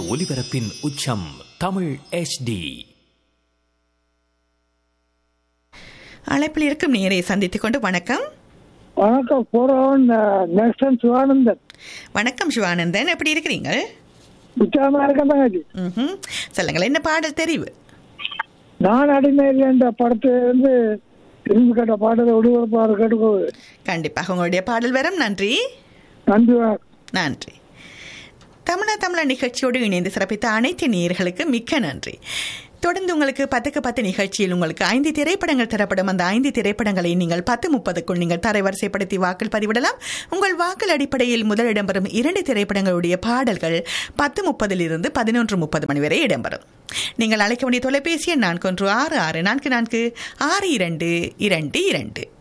ஒலிபரப்பின் உச்சம் தமிழ் HD அழைப்பில் இருக்கும் நேரை சந்தித்துக் கொண்டு வணக்கம் வணக்கம் போறவன் நெக்ஸ்டன் சிவானந்தன் வணக்கம் சிவானந்தன் எப்படி இருக்கிறீங்க உற்சாகமா இருக்க தங்கச்சி ம்ஹும். சொல்லுங்கள் என்ன பாடல் தெரிவு நான் அடிமை இல்லை என்ற படத்தை வந்து திரும்பி கேட்ட பாடலை ஒளிபரப்பாக கேட்டுக்கோது கண்டிப்பாக உங்களுடைய பாடல் வரும் நன்றி நன்றி வணக்கம். நன்றி தமிழா தமிழா நிகழ்ச்சியோடு இணைந்து சிறப்பித்த அனைத்து நேயர்களுக்கு மிக்க நன்றி தொடர்ந்து உங்களுக்கு பத்துக்கு பத்து நிகழ்ச்சியில் உங்களுக்கு ஐந்து திரைப்படங்கள் தரப்படும் அந்த ஐந்து திரைப்படங்களை நீங்கள் பத்து முப்பதுக்குள் நீங்கள் தரைவரிசைப்படுத்தி வாக்கள் பதிவிடலாம் உங்கள் வாக்கள் அடிப்படையில் முதல் இடம்பெறும் இரண்டு திரைப்படங்களுடைய பாடல்கள் பத்து முப்பதிலிருந்து பதினொன்று முப்பது மணி வரை இடம்பெறும் நீங்கள் அழைக்க வேண்டிய தொலைபேசி எண் நான்கு ஒன்று ஆறு ஆறு நான்கு நான்கு ஆறு இரண்டு இரண்டு இரண்டு